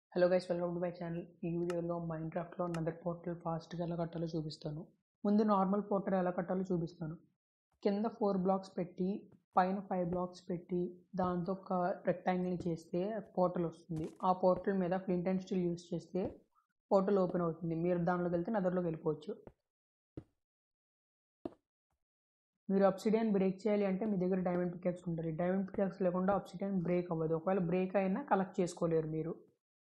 hello guys welcome to my channel ఈ వీడియోలో మైన్క్రాఫ్ట్లో నదర్ portal ఫాస్ట్గా ఎలా కట్టాలో చూపిస్తాను ముందు నార్మల్ పోర్టల్ ఎలా కట్టాలో చూపిస్తాను కింద ఫోర్ బ్లాక్స్ పెట్టి పైన ఫైవ్ బ్లాక్స్ పెట్టి దాంతో ఒక రెక్టాంగిల్ చేస్తే పోర్టల్ వస్తుంది ఆ పోర్టల్ మీద ఫ్లింట్ అండ్ స్టీల్ యూస్ చేస్తే పోర్టల్ ఓపెన్ అవుతుంది మీరు దానిలోకి వెళ్తే నదర్లోకి వెళ్ళిపోవచ్చు మీరు అప్సిడియన్ బ్రేక్ చేయాలి అంటే మీ దగ్గర డైమండ్ పికాక్స్ ఉండాలి డైమండ్ పికాక్స్ లేకుండా అప్సిడియన్ బ్రేక్ అవ్వదు ఒకవేళ బ్రేక్ అయినా కలెక్ట్ చేసుకోలేరు మీరు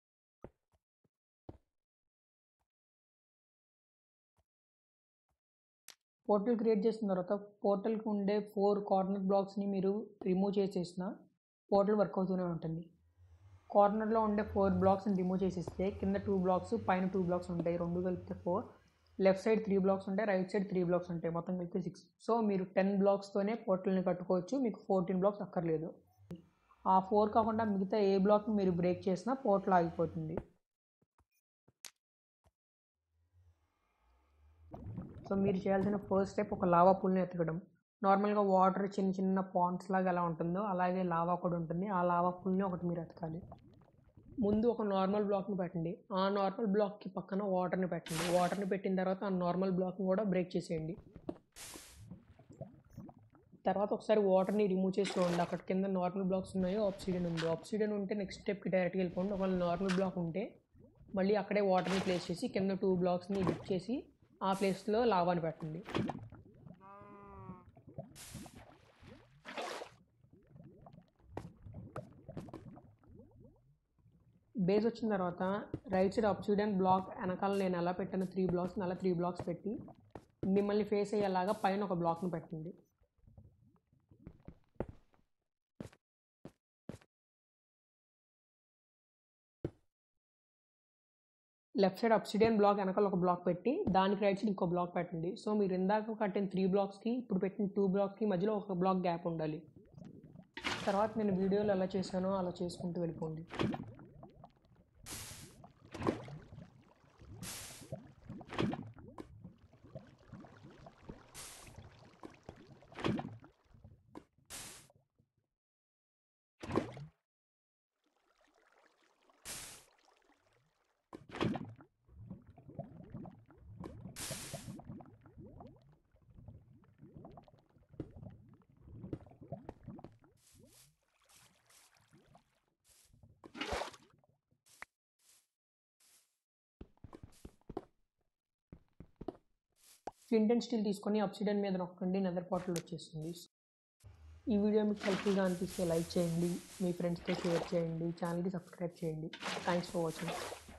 పోర్టల్ క్రియేట్ చేసిన తర్వాత పోర్టల్కి ఉండే ఫోర్ కార్నర్ బ్లాక్స్ని మీరు రిమూవ్ చేసేసిన పోర్టల్ వర్క్ అవుతూనే ఉంటుంది కార్నర్లో ఉండే ఫోర్ బ్లాక్స్ని రిమూవ్ చేసేస్తే కింద టూ బ్లాక్స్ పైన టూ బ్లాక్స్ ఉంటాయి రెండు కలిపితే four left side three blocks ఉంటాయి రైట్ సైడ్ త్రీ బ్లాక్స్ ఉంటాయి మొత్తం కలిపితే సిక్స్ సో మీరు టెన్ బ్లాక్స్తోనే పోర్టల్ని కట్టుకోవచ్చు మీకు ఫోర్టీన్ బ్లాక్స్ అక్కర్లేదు ఆ ఫోర్ కాకుండా మిగతా ఏ బ్లాక్ని మీరు బ్రేక్ చేసినా పోర్టల్ ఆగిపోతుంది సో మీరు చేయాల్సిన ఫస్ట్ స్టెప్ ఒక లావా పూల్ని ఎతకడం నార్మల్గా వాటర్ చిన్న చిన్న పాండ్స్ లాగా ఎలా ఉంటుందో అలాగే లావా కూడా ఉంటుంది ఆ లావా పూల్ని ఒకటి మీరు ఎతకాలి ముందు ఒక నార్మల్ బ్లాక్ని పెట్టండి ఆ నార్మల్ బ్లాక్కి పక్కన వాటర్ని పెట్టండి వాటర్ని పెట్టిన తర్వాత ఆ నార్మల్ బ్లాక్ని కూడా బ్రేక్ చేసేయండి తర్వాత ఒకసారి వాటర్ని రిమూవ్ చేసి చూడండి అక్కడ కింద నార్మల్ బ్లాక్స్ ఉన్నాయో ఆప్సిడెన్ ఉంది ఆప్సిడెన్ ఉంటే నెక్స్ట్ స్టెప్కి డైరెక్ట్గా వెళ్ళిపోండి ఒకవేళ నార్మల్ బ్లాక్ ఉంటే మళ్ళీ అక్కడే వాటర్ని ప్లేస్ చేసి కింద టూ బ్లాక్స్ని లిఫ్ట్ చేసి ఆ ప్లేస్లో లావాని పెట్టండి బేస్ వచ్చిన తర్వాత రైట్ సైడ్ అప్సిడెంట్ బ్లాక్ వెనకాల నేను ఎలా పెట్టాను త్రీ బ్లాక్స్ అలా త్రీ బ్లాక్స్ పెట్టి మిమ్మల్ని ఫేస్ అయ్యేలాగా పైన ఒక బ్లాక్ని పెట్టండి లెఫ్ట్ సైడ్ అప్సిడియన్ బ్లాక్ వెనకాల ఒక బ్లాక్ పెట్టి దానికి రైట్ సైడ్ ఇంకో బ్లాక్ పెట్టండి సో మీరు ఇందాక కట్టిన త్రీ బ్లాక్స్కి ఇప్పుడు పెట్టిన టూ బ్లాక్స్కి మధ్యలో ఒక బ్లాక్ గ్యాప్ ఉండాలి తర్వాత నేను వీడియోలో ఎలా చేశానో అలా చేసుకుంటూ వెళ్ళిపోండి ఫ్లింట్ అండ్ స్టీల్ తీసుకొని అప్సిడెంట్ మీద నొక్కండి నెదర్ పాటలు వచ్చేస్తుంది ఈ వీడియో మీకు హెల్ప్ఫుల్గా అనిపిస్తే లైక్ చేయండి మీ ఫ్రెండ్స్తో షేర్ చేయండి ఛానల్కి సబ్స్క్రైబ్ చేయండి థ్యాంక్స్ ఫర్ వాచింగ్